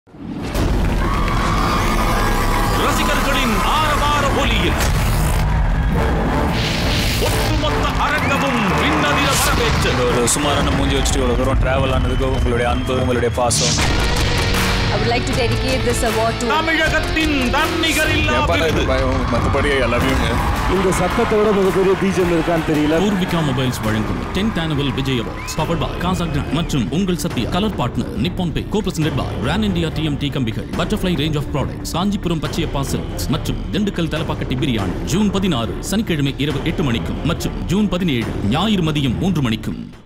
ரசிகர்களின் ஆரவார ஒலியில் ஒட்டுமொத்த அரங்கமும் விண்ணதிர வரவேற்றது ஒரு சுமாரான மூஞ்சி வச்சுட்டு இவ்வளோ தூரம் ட்ராவல் ஆனதுக்கு உங்களுடைய அன்பு உங்களுடைய பாசம் I would like to dedicate this award to தமிழகத்தின் தன்னிகரில்லா விருது மற்றபடி எல்லாமே இந்த சத்தத்தோட மிகப்பெரிய பீஜம் இருக்கான்னு தெரியல பூர்விகா மொபைல்ஸ் வழங்கும் 10th annual Vijay awards powered by Casagrand மற்றும் உங்கள் சத்யா கலர் பார்ட்னர் நிப்பான் பே co presented by Ran India TMT கம்பிகள் butterfly range of products Kanchipuram Pachaiyappa silks மற்றும் திண்டுக்கல் தலப்பாக்கட்டி பிரியாணி ஜூன் பதினாறு சனிக்கிழமை இரவு எட்டு மணிக்கும் மற்றும் ஜூன் பதினேழு ஞாயிறு மதியம் மூன்று மணிக்கும்